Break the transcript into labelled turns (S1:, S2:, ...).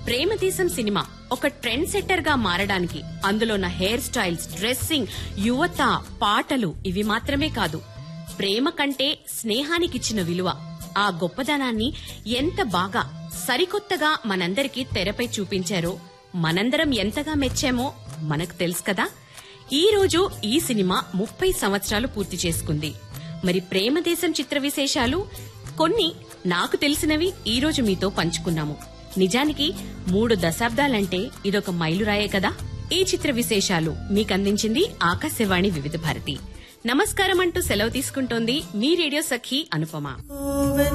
S1: Premadesam cinema ఒక trend setter గా మారడానికి అందులో ఉన్న హెయిర్ స్టైల్స్ డ్రెస్సింగ్ యువత పాటలు ఇవి మాత్రమే కాదు ప్రేమ కంటే స్నేహానికిచ్చిన విలువ ఆ గొప్పదనాన్ని ఎంత బాగా సరికొత్తగా మనందరికీ తెరపై చూపించారో మనందరం ఎంతగా మెచ్చామో మనకు తెలుసు కదా ఈ రోజు ఈ సినిమా ముప్పై సంవత్సరాలు పూర్తి చేసుకుంది మరి ప్రేమదేశం చిత్ర విశేషాలు కొన్ని నాకు తెలిసినవి ఈ రోజు మీతో పంచుకున్నాము నిజానికి మూడు దశాబ్దాలంటే ఇదొక మైలురాయే కదా ఈ చిత్ర విశేషాలు మీకందించింది ఆకాశవాణి వివిధ భారతి నమస్కారం అంటూ సెలవు తీసుకుంటోంది మీ రేడియో సఖి అనుపమ